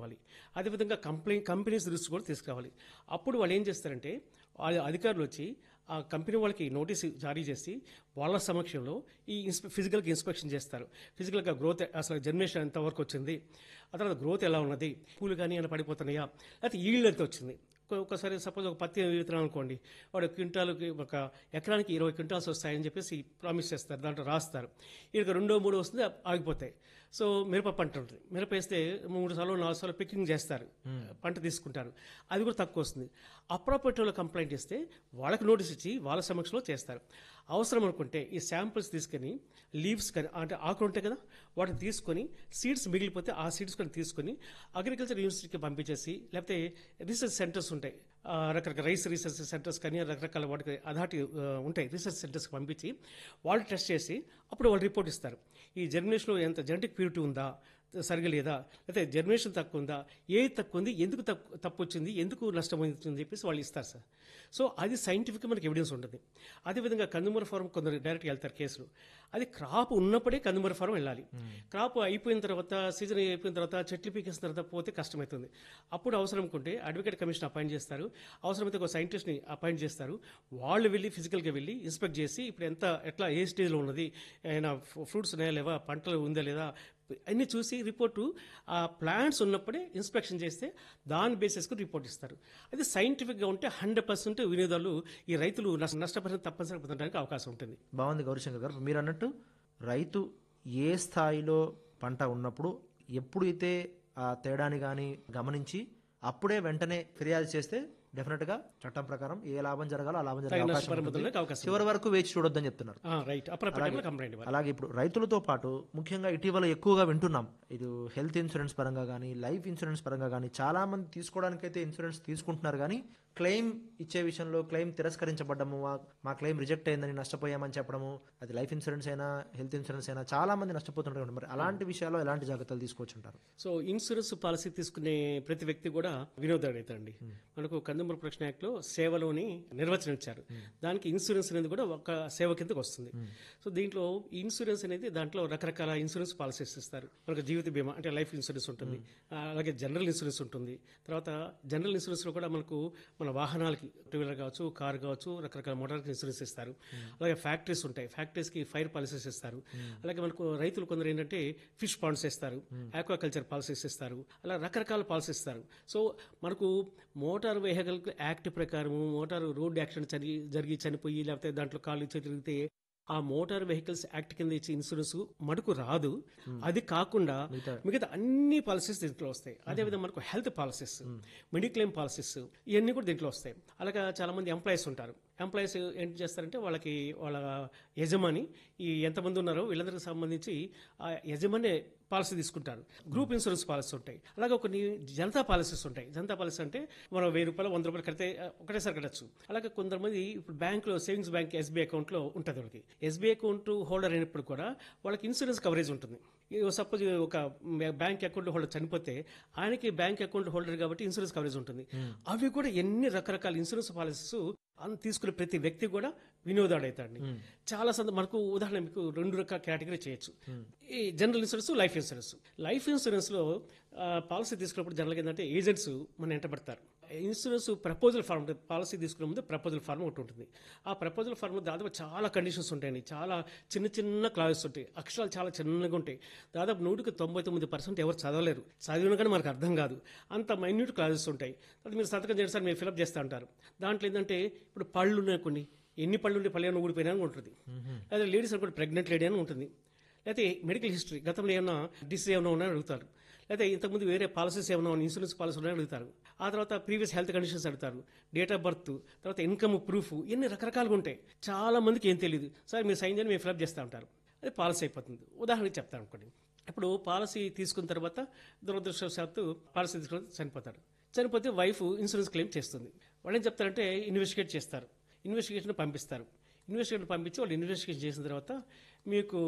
తీసుకురావాలి అదేవిధంగా complaint companies దృష్టి కూడా తీసుకురావాలి అప్పుడు వాళ్ళు ఏం చేస్తారంటే వాళ్ళ అధికారులు వచ్చి ఆ కంపెనీ వాళ్ళకి నోటీస్ జారీ చేసి వాళ్ళ సమక్షంలో ఈ ఇన్స్పె ఫిజికల్గా ఇన్స్పెక్షన్ చేస్తారు ఫిజికల్గా గ్రోత్ అసలు జనరేషన్ ఎంతవరకు వచ్చింది ఆ తర్వాత గ్రోత్ ఎలా ఉన్నది పూలు కానీ ఏమైనా పడిపోతున్నాయా లేకపోతే ఈల్డ్ ఎంత వచ్చింది ఒక- ఒకసారి సపోజ్ ఒక పత్తి విత్తనం అనుకోండి వాడు క్వింటాల్కి ఒక ఎకరానికి ఇరవై క్వింటాల్స్ వస్తాయని చెప్పేసి ప్రామిస్ చేస్తారు దాంట్లో రాస్తారు ఇక రెండో మూడో వస్తుంది ఆగిపోతాయి సో మిరప పంట ఉంటుంది మిరప వేస్తే మూడు సార్లు నాలుగు సార్లు పికింగ్ చేస్తారు పంట తీసుకుంటారు అది కూడా తక్కువ వస్తుంది అప్రాపర్టీ వాళ్ళు కంప్లైంట్ ఇస్తే వాళ్ళకి నోటీస్ ఇచ్చి వాళ్ళ సమక్షంలో చేస్తారు అవసరం అనుకుంటే ఈ శాంపిల్స్ తీసుకొని లీవ్స్ కానీ అంటే ఆకులు ఉంటాయి కదా వాటిని తీసుకొని సీడ్స్ మిగిలిపోతే ఆ సీడ్స్ కూడా తీసుకొని అగ్రికల్చర్ యూనివర్సిటీకి పంపించేసి లేకపోతే రీసెర్చ్ సెంటర్స్ ఉంటాయి ఆ, రకరకాల రైస్ రీసెర్చ్ సెంటర్స్ కానీ రకరకాల వాటికి అధాటి ఆ, ఉంటాయి రీసెర్చ్ సెంటర్స్కి పంపించి వాళ్ళు టెస్ట్ చేసి అప్పుడు వాళ్ళు రిపోర్ట్ ఇస్తారు ఈ జర్మినేషన్లో ఎంత జెనటిక్ ప్యూరిటీ ఉందా సరిగా లేదా లేకపోతే జర్మినేషన్ తక్కువ ఉందా ఏది తక్కువ ఉంది ఎందుకు తప్పు తప్పు వచ్చింది ఎందుకు నష్టం వచ్చింది చెప్పేసి వాళ్ళు ఇస్తారు సార్ సో అది సైంటిఫిక్గా మనకి ఎవిడెన్స్ ఉంటుంది అదేవిధంగా కన్జ్యూమర్ ఫారం కొందరు డైరెక్ట్గా వెళ్తారు కేసులు అది క్రాప్ ఉన్నప్పుడే కన్జ్యూమర్ ఫారం వెళ్ళాలి క్రాప్ అయిపోయిన తర్వాత సీజన్ అయిపోయిన తర్వాత చెట్లు పీకేసిన తర్వాత పోతే కష్టమవుతుంది అప్పుడు అవసరం అనుకుంటే అడ్వకేట్ కమిషన్ అపాయింట్ చేస్తారు అవసరమైతే ఒక సైంటిస్ట్ని అపాయింట్ చేస్తారు వాళ్ళు వెళ్ళి ఫిజికల్గా వెళ్ళి ఇన్స్పెక్ట్ చేసి ఇప్పుడు ఎంత ఎట్లా ఏ స్టేజ్లో ఉన్నది ఏమైనా ఫ్రూట్స్ ఉన్నాయా లేవా పంటలు ఉందా లేదా అన్ని చూసి రిపోర్టు ఆ ప్లాంట్స్ ఉన్నప్పుడే ఇన్స్పెక్షన్ చేస్తే దాని బేసిస్కు రిపోర్ట్ ఇస్తారు అది సైంటిఫిక్గా ఉంటే హండ్రెడ్ పర్సెంట్ వినియోగదారులు ఈ రైతులు నష్ట నష్టపరిహారం తప్పనిసరిగా పొందడానికి అవకాశం ఉంటుంది బాగుంది గౌరీశంకర్ గారు మీరు అన్నట్టు రైతు ఏ స్థాయిలో పంట ఉన్నప్పుడు ఎప్పుడైతే ఆ తేడాని కానీ గమనించి అప్పుడే వెంటనే ఫిర్యాదు చేస్తే డెఫినెట్గా చట్టం ప్రకారం ఏ లాభం జరగాలో ఆ లాభం జరిగే తగిన అవకాశం నష్టపరిహారం ఉంటుంది. పొందడానికి అవకాశం చివరి వరకు వేచి చూడొద్దని చెప్తున్నారు రైట్ అప్రాపర్టీ కంప్లైంట్ ఇవ్వాలి అలాగే ఇప్పుడు రైతులతో పాటు ముఖ్యంగా ఇటీవల ఎక్కువగా వింటున్నాం ఇది హెల్త్ ఇన్సూరెన్స్ పరంగా కానీ లైఫ్ ఇన్సూరెన్స్ పరంగా కానీ చాలా మంది తీసుకోవడానికైతే ఇన్సూరెన్స్ తీసుకుంటున్నారు కానీ క్లెయిమ్ ఇచ్చే విషయంలో క్లెయిమ్ తిరస్కరించబడ్డము మా- మా క్లెయిమ్ రిజెక్ట్ అయిందని నష్టపోయామని చెప్పడము అది లైఫ్ ఇన్సూరెన్స్ అయినా హెల్త్ ఇన్సూరెన్స్ అయినా చాలా మంది నష్టపోతుంటారు మరి అలాంటి విషయాల్లో ఎలాంటి జాగ్రత్తలు తీసుకోవచ్చుంటారు సో ఇన్సూరెన్స్ పాలసీ తీసుకునే ప్రతి వ్యక్తి కూడా వినోదాడు అవుతాడండి మనకు కన్జ్యూమర్ ప్రొటెక్షన్ యాక్ట్లో సేవలోని నిర్వచనం ఇచ్చారు దానికి ఇన్సూరెన్స్ అనేది కూడా ఒక సేవ కిందకు వస్తుంది సో దీంట్లో ఇన్సూరెన్స్ అనేది దాంట్లో రకరకాల ఇన్సూరెన్స్ పాలసీస్ ఇస్తారు మనకు జీవిత బీమా అంటే లైఫ్ ఇన్సూరెన్స్ ఉంటుంది ఆ, అలాగే జనరల్ ఇన్సూరెన్స్ ఉంటుంది తర్వాత జనరల్ ఇన్సూరెన్స్లో కూడా మనకు మన వాహనాలకి టూ వీలర్ కావచ్చు కార్ కావచ్చు రకరకాల మోటార్కి ఇన్సూరెన్స్ ఇస్తారు అలాగే ఫ్యాక్టరీస్ ఉంటాయి ఫ్యాక్టరీస్కి ఫైర్ పాలసీస్ ఇస్తారు అలాగే మనకు రైతులు కొందరు ఏంటంటే ఫిష్ పాండ్స్ ఇస్తారు ఆక్వాకల్చర్ పాలసీస్ ఇస్తారు అలా రకరకాల పాలసీస్ ఇస్తారు సో మనకు మోటార్ వెహికల్ యాక్ట్ ప్రకారము మోటార్ రోడ్ యాక్సిడెంట్ జరిగి జరిగి చనిపోయి లేకపోతే దాంట్లో కాళ్ళు తిరిగితే ఆ మోటార్ వెహికల్స్ యాక్ట్ కింద ఇచ్చే ఇన్సూరెన్స్ మటుకు రాదు అది కాకుండా మిగతా అన్ని పాలసీస్ దీంట్లో వస్తాయి అదేవిధంగా మనకు హెల్త్ పాలసీస్ మెడిక్లెయిమ్ పాలసీస్ ఇవన్నీ కూడా దీంట్లో వస్తాయి అలాగా చాలా మంది ఎంప్లాయీస్ ఉంటారు ఎంప్లాయీస్ ఏం చేస్తారంటే వాళ్ళకి వాళ్ళ యజమాని ఈ ఎంతమంది ఉన్నారో వీళ్ళందరికి సంబంధించి ఆ యజమాని పాలసీ తీసుకుంటారు గ్రూప్ ఇన్సూరెన్స్ పాలసీ ఉంటాయి అలాగే కొన్ని జనతా పాలసీస్ ఉంటాయి జనతా పాలసీ అంటే మనం వెయ్యి రూపాయలు వంద రూపాయలు కడితే ఆ, ఒకటేసారి కట్టచ్చు అలాగే కొంతమంది ఇప్పుడు బ్యాంకులో సేవింగ్స్ బ్యాంక్ ఎస్బీఐ అకౌంట్లో ఉంటుంది వాళ్ళకి ఎస్బీఐ అకౌంట్ హోల్డర్ అయినప్పుడు కూడా వాళ్ళకి ఇన్సూరెన్స్ కవరేజ్ ఉంటుంది సపోజ్ ఒక బ్యాంక్ అకౌంట్ హోల్డర్ చనిపోతే ఆయనకి బ్యాంక్ అకౌంట్ హోల్డర్ కాబట్టి ఇన్సూరెన్స్ కవరేజ్ ఉంటుంది అవి కూడా ఎన్ని రకరకాల ఇన్సూరెన్స్ పాలసీస్ అన్ తీసుకునే ప్రతి వ్యక్తి కూడా వినోదాడు అవుతాడు చాలా సంద మనకు ఉదాహరణ మీకు రెండు రకాల కేటగిరీ చేయొచ్చు ఈ general insurance life insurance life ఇన్సూరెన్స్లో పాలసీ తీసుకున్నప్పుడు జనరల్గా ఏంటంటే ఏజెంట్స్ మన ఎంటబడతారు ఇన్సూరెన్స్ ప్రపోజల్ ఫార్మ్ ఉంటుంది పాలసీ తీసుకునే ముందు ప్రపోజల్ ఫార్మ్ ఒకటి ఉంటుంది ఆ ప్రపోజల్ ఫార్మ్ దాదాపు చాలా కండిషన్స్ ఉంటాయండి చాలా చిన్న చిన్న క్లాజెస్ ఉంటాయి అక్షరాలు చాలా చిన్నగా ఉంటాయి దాదాపు నూటికి తొంభై తొమ్మిది పర్సెంట్ ఎవరు చదవలేరు చదివిన కానీ మనకు అర్థం కాదు అంత మైన్యూట్ క్లాజెస్ ఉంటాయి అది మీరు సంతకం చేస్తారు మీరు ఫిలప్ చేస్తూ ఉంటారు దాంట్లో ఏంటంటే ఇప్పుడు పళ్ళు ఉన్నాయి కొన్ని ఎన్ని పళ్ళు ఉంటే పళ్ళు ఏమైనా ఊడిపోయినా అని ఉంటుంది అదే లేడీస్ అనుకోండి ప్రెగ్నెంట్ లేడీ అని ఉంటుంది లేకపోతే మెడికల్ హిస్టరీ గతంలో ఏమైనా డిసీజ్ ఏమైనా ఉన్నాయని అడుగుతారు లేకపోతే ఇంతకుముందు వేరే పాలసీస్ ఏమైనా ఉన్నాయి, ఇన్సూరెన్స్ పాలసీ ఉన్నాయని అడుగుతారు ఆ తర్వాత ప్రీవియస్ హెల్త్ కండిషన్స్ అడుగుతారు డేట్ ఆఫ్ బర్త్ తర్వాత ఇన్కమ్ ప్రూఫ్ ఇన్ని రకరకాలుగా ఉంటాయి చాలా మందికి ఏం తెలియదు సార్ మీరు సైన్ చేయని మేము ఫిలప్ చేస్తూ ఉంటారు అది పాలసీ అయిపోతుంది ఉదాహరణకి చెప్తాను అనుకోండి ఇప్పుడు పాలసీ తీసుకున్న తర్వాత దురదృష్టవశాత్తు పాలసీ తీసుకున్న చనిపోతాడు చనిపోతే వైఫ్ ఇన్సూరెన్స్ క్లెయిమ్ చేస్తుంది వాళ్ళు ఏం చెప్తారంటే ఇన్వెస్టిగేట్ చేస్తారు ఇన్వెస్టిగేషన్ పంపిస్తారు ఇన్వెస్టిగేషన్ పంపించి వాళ్ళు ఇన్వెస్టిగేషన్ చేసిన తర్వాత మీకు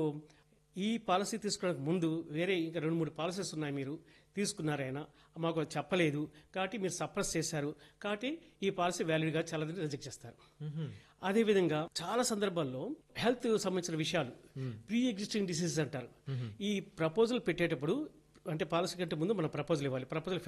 ఈ పాలసీ తీసుకోవడానికి ముందు వేరే ఇంకా రెండు మూడు పాలసీస్ ఉన్నాయి మీరు తీసుకున్నారైనా మాకు చెప్పలేదు కాబట్టి మీరు సప్రెస్ చేశారు కాబట్టి ఈ పాలసీ వ్యాలిడ్గా చాలా రిజెక్ట్ చేస్తారు అదేవిధంగా చాలా సందర్భాల్లో హెల్త్ సంబంధించిన విషయాలు ప్రీ ఎగ్జిస్టింగ్ డిసీజెస్ అంటారు ఈ ప్రపోజల్ పెట్టేటప్పుడు అంటే పాలసీ కంటే ముందు మనం ప్రపోజల్ ఇవ్వాలి ప్రపోజల్